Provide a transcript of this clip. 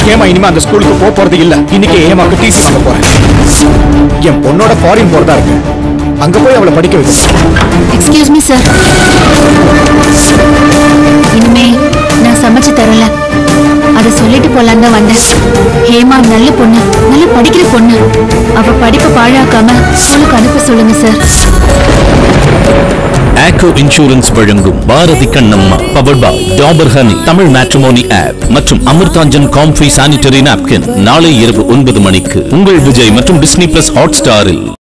ஏமா இனிமே அந்த ஸ்கூலுக்கு போக போறது இல்ல இன்னைக்கு ஏமாக்கு டிசி வாங்க போறேன் என் பொண்ணோட ஃபாரின் போறதா இருக்கு அங்க போய் அவளை படிக்க வைக்கணும் எக்ஸ்கியூஸ் மீ சார் இனிமே நான் சமைச்சு தரல அதை சொல்லிட்டு போலாம் தான் வந்தேன் ஹேமா நல்ல பொண்ணு நல்ல படிக்கிற பொண்ணு அவ படிப்பை பாழாக்காம ஸ்கூலுக்கு அனுப்ப சொல்லுங்க சார் ஆக்கோ இன்சூரன்ஸ் வழங்கும் பாரதி கண்ணம்மா பவர் பாய் Dabur honey Tamil matrimony app மற்றும் அமிர்தாஞ்சன் காம்ஃபி சானிட்டரி நாப்கின் நாளை இரவு ஒன்பது மணிக்கு உங்கள் விஜய் மற்றும் டிஸ்னி பிளஸ் ஹாட் ஸ்டாரில்